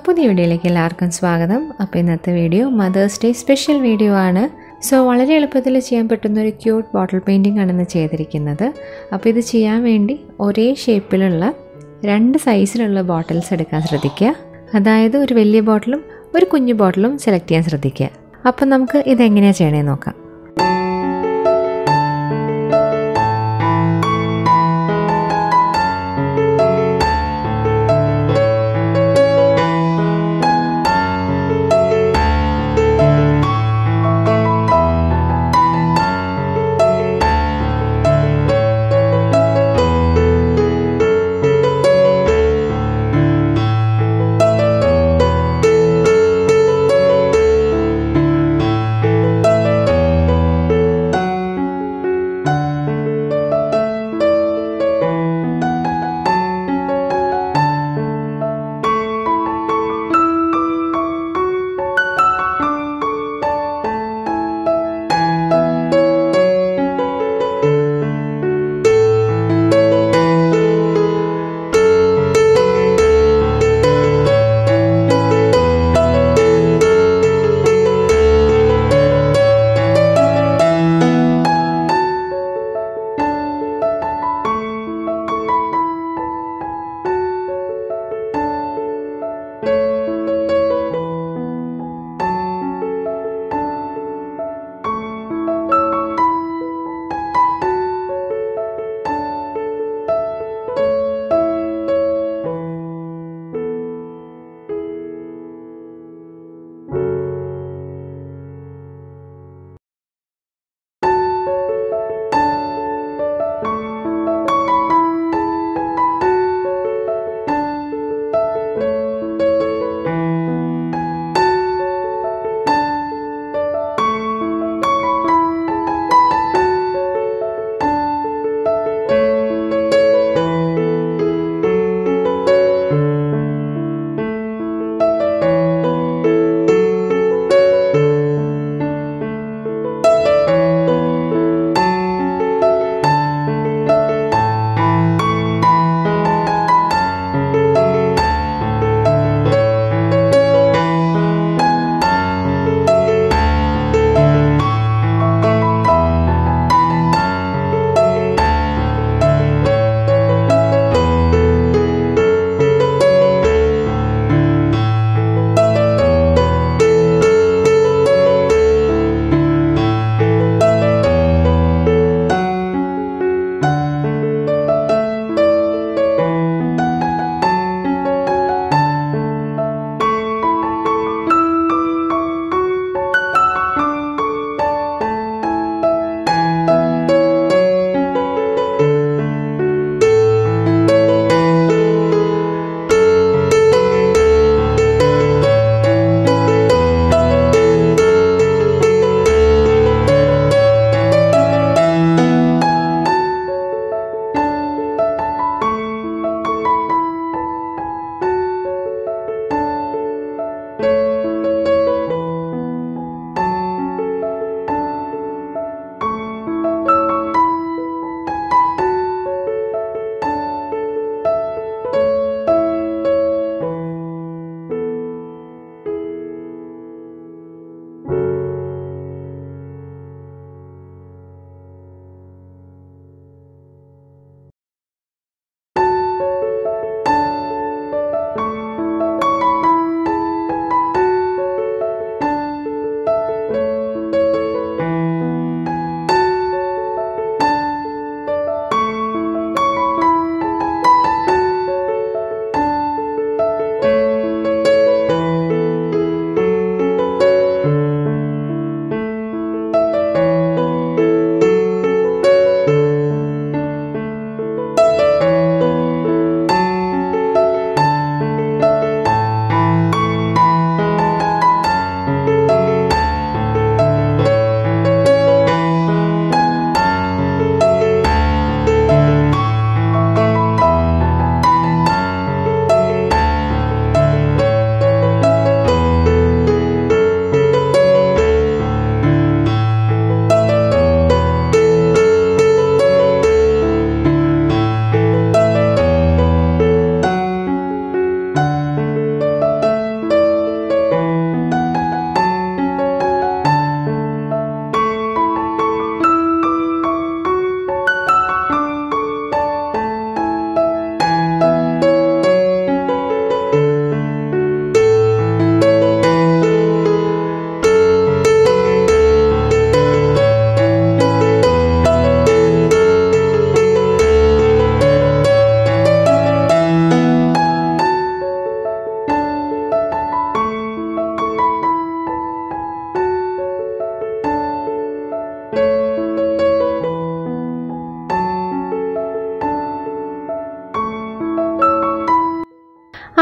പുതിയ വീഡിയോയിലേക്ക് എല്ലാവർക്കും സ്വാഗതം അപ്പോൾ ഇന്നത്തെ video Mother's Day special video ആണ് സോ വളരെ എളുപ്പത്തിൽ ചെയ്യാൻ പറ്റുന്ന ഒരു ക്യൂട്ട് ബോട്ടിൽ പെയിൻറ്റിംഗ് ആണ് ഇന്ന് ചെയ്തിരിക്കുന്നത് അപ്പോൾ ഇത് ചെയ്യാൻ വേണ്ടി ഒരേ ഷേപ്പിലുള്ള രണ്ട് സൈസിലുള്ള ബോട്ടിൽസ് എടുക്കാൻ ശ്രദ്ധിക്കുക അതായത് ഒരു വലിയ ബോട്ടിലും ഒരു കുഞ്ഞു ബോട്ടിലും സെലക്ട് ചെയ്യാൻ ശ്രദ്ധിക്കുക അപ്പം നമുക്ക് ഇതെങ്ങനെയാണ് ചെയ്യണേ നോക്കാം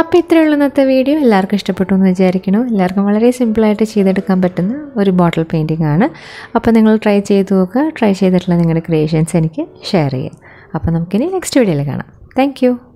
അപ്പോൾ ഇത്രയുള്ള ഇന്നത്തെ വീഡിയോ എല്ലാവർക്കും ഇഷ്ടപ്പെട്ടു എന്ന് വിചാരിക്കുന്നു എല്ലാവർക്കും വളരെ സിമ്പിളായിട്ട് ചെയ്തെടുക്കാൻ പറ്റുന്ന ഒരു ബോട്ടിൽ പെയിൻറ്റിംഗ് ആണ് അപ്പോൾ നിങ്ങൾ ട്രൈ ചെയ്ത് നോക്കുക ട്രൈ ചെയ്തിട്ടുള്ള നിങ്ങളുടെ ക്രിയേഷൻസ് എനിക്ക് ഷെയർ ചെയ്യുക അപ്പോൾ നമുക്കിനി നെക്സ്റ്റ് വീഡിയോയിൽ കാണാം താങ്ക്